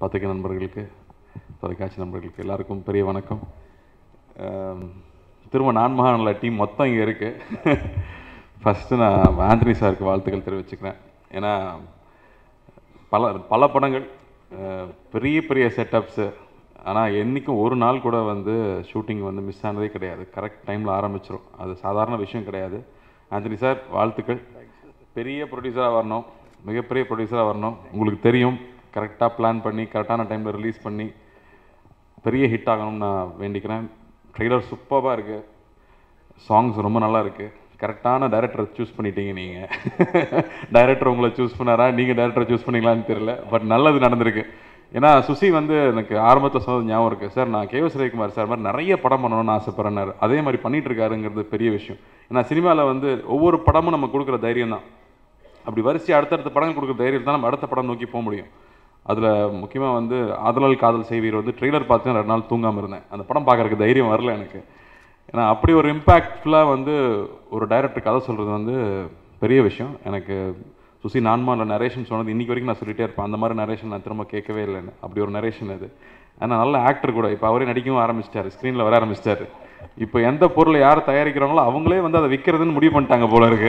பத்திரிகை நண்பர்களுக்கு தொலைக்காட்சி நண்பர்களுக்கு எல்லாருக்கும் பெரிய வணக்கம் ஆம், திரும்ப நான்மகானில் டீம் மொத்தம் இங்கே இருக்குது ஃபஸ்ட்டு நான் ஆந்தனி சாருக்கு வாழ்த்துக்கள் தெரிவிச்சுக்கிறேன் ஏன்னா பல பல படங்கள் அஹ், பெரிய பெரிய செட்டப்ஸு ஆனால் என்றைக்கும் ஒரு நாள் கூட வந்து ஷூட்டிங் வந்து மிஸ் ஆனதே கிடையாது கரெக்ட் டைமில் ஆரம்பிச்சிரும் அது சாதாரண விஷயம் கிடையாது ஆந்தனி சார் வாழ்த்துக்கள் பெரிய ப்ரொடியூசராக வரணும் மிகப்பெரிய ப்ரொடியூசராக வரணும் உங்களுக்கு தெரியும் கரெக்டாக பிளான் பண்ணி கரெக்டான டைமில் ரிலீஸ் பண்ணி பெரிய ஹிட் ஆகணும்னு நான் வேண்டிக்கிறேன் ட்ரெய்லர் சூப்பராக இருக்குது சாங்ஸ் ரொம்ப நல்லா இருக்குது கரெக்டான டைரக்டரை சூஸ் பண்ணிட்டீங்க நீங்கள் டைரக்டர் உங்களை சூஸ் பண்ணாரா நீங்கள் டைரக்டரை சூஸ் பண்ணீங்களான்னு தெரியல பட் நல்லது நடந்திருக்கு ஏன்னா சுசி வந்து எனக்கு ஆரம்பத்தில் சொன்னது ஞாபகம் இருக்குது சார் நான் கேஎஸ் ரவிக்குமார் சார் மாதிரி நிறைய படம் பண்ணணும்னு ஆசைப்படுறேன்னாரு அதே மாதிரி பண்ணிட்டு இருக்காருங்கிறது பெரிய விஷயம் ஏன்னா சினிமாவில் வந்து ஒவ்வொரு படமும் நம்ம கொடுக்குற தைரியம் தான் அப்படி வரிசை அடுத்தடுத்த படங்கள் கொடுக்குற தைரியம் தான் நம்ம அடுத்த படம் நோக்கி போக முடியும் அதில் முக்கியமாக வந்து ஆதலால் காதல் செய்வீர் வந்து ட்ரெய்லர் பார்த்து ரெண்டு நாள் தூங்காமல் இருந்தேன் அந்த படம் பார்க்கறதுக்கு தைரியம் வரல எனக்கு ஏன்னா அப்படி ஒரு இம்பேக்ட்ஃபுல்லாக வந்து ஒரு டைரக்டர் கதை சொல்கிறது வந்து பெரிய விஷயம் எனக்கு சுசி நான்மாவில் நரேஷன் சொன்னது இன்னைக்கு வரைக்கும் நான் சொல்லிட்டே இருப்பேன் அந்த மாதிரி நரேஷன் நான் திரும்ப கேட்கவே இல்லைன்னு அப்படி ஒரு நரேஷன் அது ஆனால் நல்ல ஆக்டர் கூட இப்போ அவரே நடிக்கவும் ஆரம்பிச்சிட்டாரு ஸ்க்ரீனில் வர ஆரம்பிச்சிட்டாரு இப்போ எந்த பொருளை யார் தயாரிக்கிறாங்களோ அவங்களே வந்து அதை விற்கிறதுன்னு முடிவு பண்ணிட்டாங்க போல இருக்கு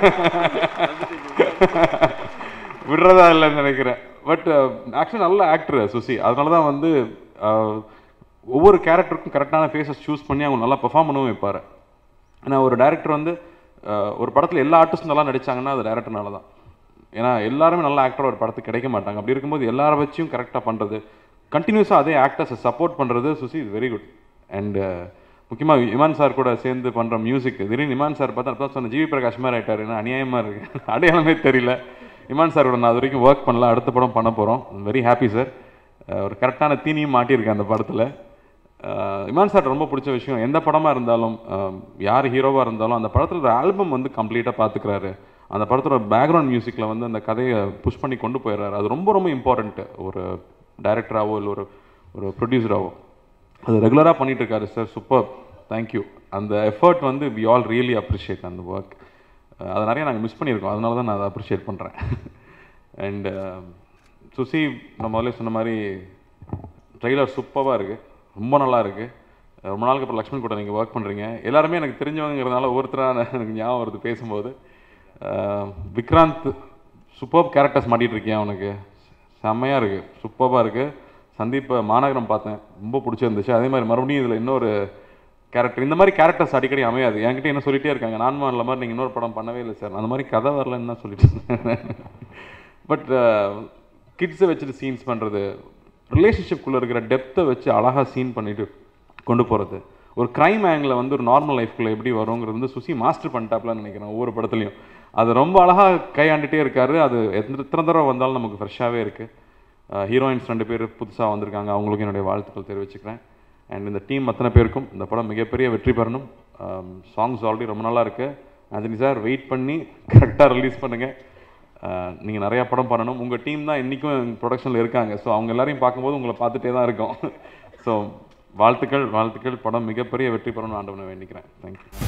விடுறதா இல்லைன்னு நினைக்கிறேன் பட் ஆக்சுவலி நல்ல ஆக்டர் சுசி அதனால தான் வந்து அஹ், ஒவ்வொரு கேரக்டருக்கும் கரெக்டான ஃபேஸஸ் சூஸ் பண்ணி அவங்க நல்லா பெர்ஃபார்ம் பண்ணவும் வைப்பார் ஏன்னா ஒரு டேரக்டர் வந்து அஹ், ஒரு படத்தில் எல்லா ஆர்டிஸ்டும் நல்லா நடிச்சாங்கன்னா அது டேரக்டர்னால தான் ஏன்னா எல்லாருமே நல்ல ஆக்டர் ஒரு படத்துக்கு கிடைக்க மாட்டாங்க அப்படி இருக்கும்போது எல்லார வச்சும் கரெக்டாக பண்ணுறது கண்டினியூஸாக அதே ஆக்டர்ஸை சப்போர்ட் பண்ணுறது Suchi is very good and முக்கியமாக இமான் சார் கூட சேர்ந்து பண்ணுற மியூசிக் திடீர்னு இமான் சார் பார்த்தா அப்போ சொன்ன ஜிவி பிரகாஷ் மாதிரி ஆயிட்டாரு என்ன அநியாயமாக இருக்கு அடையாளமே தெரியல இமான் சார் கூட நான் அது வரைக்கும் ஒர்க் பண்ணல அடுத்த படம் பண்ண போகிறோம் வெரி ஹாப்பி சார் ஒரு கரெக்டான தீனியும் மாட்டியிருக்கேன் அந்த படத்தில் இமான் சார் ரொம்ப பிடிச்ச விஷயம் எந்த படமாக இருந்தாலும் அஹ், யார் ஹீரோவாக இருந்தாலும் அந்த படத்தில் ஒரு ஆல்பம் வந்து கம்ப்ளீட்டாக பார்த்துக்கிறாரு அந்த படத்தோட பேக்ரவுண்ட் மியூசிக்கில் வந்து அந்த கதையை புஷ் பண்ணி கொண்டு போயிடுறாரு அது ரொம்ப ரொம்ப இம்பார்ட்டண்ட்டு ஒரு டைரக்டராகவோ இல்லை ஒரு ஒரு ப்ரொடியூசராகவோ அது ரெகுலராக பண்ணிட்டு இருக்காரு சார் சூப்பர் தேங்க்யூ அந்த எஃபர்ட் வந்து வி ஆல் ரியலி அப்ரிஷியேட் அந்த ஒர்க் அதை நிறைய நாங்கள் மிஸ் பண்ணியிருக்கோம் அதனால தான் நான் அதை அப்ரிஷியேட் பண்ணுறேன் அண்ட் சுசி நான் முதல்ல சொன்ன மாதிரி ட்ரெய்லர் சூப்பராக இருக்குது ரொம்ப நல்லா இருக்குது ரொம்ப நாளுக்கு அப்புறம் லக்ஷ்மண் கூட நீங்கள் ஒர்க் பண்ணுறீங்க எல்லாருமே எனக்கு தெரிஞ்சவங்கிறதுனால ஒவ்வொருத்தராக எனக்கு ஞாபகம் வருது பேசும்போது அஹ், விக்ராந்த் சூப்பர் கேரக்டர்ஸ் மாட்டிகிட்டு இருக்கேன் அவனுக்கு செம்மையாக இருக்குது சூப்பராக இருக்குது சந்தீப் மாநகரம் பார்த்தேன் ரொம்ப பிடிச்சிருந்துச்சு அதே மாதிரி மறுபடியும் இதில் இன்னொரு கேரக்டர் இந்த மாதிரி கேரக்டர்ஸ் அடிக்கடி அமையாது என்கிட்ட என்ன சொல்லிட்டே இருக்காங்க நான் மாநில மாதிரி நீங்கள் இன்னொரு படம் பண்ணவே இல்லை சார் அந்த மாதிரி கதை வரலன்னு தான் சொல்லிட்டு பட் கிட்ஸை வச்சுட்டு சீன்ஸ் பண்ணுறது ரிலேஷன்ஷிப்குள்ளே இருக்கிற டெப்த்தை வச்சு அழகாக சீன் பண்ணிட்டு கொண்டு போகிறது ஒரு க்ரைம் ஆங்கிளில் வந்து ஒரு நார்மல் லைஃப்குள்ளே எப்படி வருங்கிறது வந்து சுசி மாஸ்டர் பண்ணிட்டாப்லான்னு நினைக்கிறேன் ஒவ்வொரு படத்துலையும் அது ரொம்ப அழகாக கையாண்டுட்டே இருக்காரு அது எத்தனை எத்தனை தடவை வந்தாலும் நமக்கு ஃப்ரெஷ்ஷாகவே இருக்குது ஹீரோயின்ஸ் ரெண்டு பேர் புதுசாக வந்திருக்காங்க அவங்களுக்கு என்னுடைய வாழ்த்துக்கள் தெரிவிச்சுக்கிறேன் அண்ட் இந்த டீம் அத்தனை பேருக்கும் இந்த படம் மிகப்பெரிய வெற்றி பெறணும் சாங்ஸ் ஆல்ரெடி ரொம்ப நல்லா இருக்குது ஆண்டனி சார் வெயிட் பண்ணி கரெக்டாக ரிலீஸ் பண்ணுங்கள் நீங்கள் நிறையா படம் பண்ணணும் உங்கள் டீம் தான் இன்றைக்கும் ப்ரொடக்ஷனில் இருக்காங்க ஸோ அவங்க எல்லாரையும் பார்க்கும்போது உங்களை பார்த்துட்டே தான் இருக்கோம் ஸோ வாழ்த்துக்கள் வாழ்த்துக்கள் படம் மிகப்பெரிய வெற்றி பெறணும்னு ஆண்டவனை வேண்டிக்கிறேன் தேங்க்யூ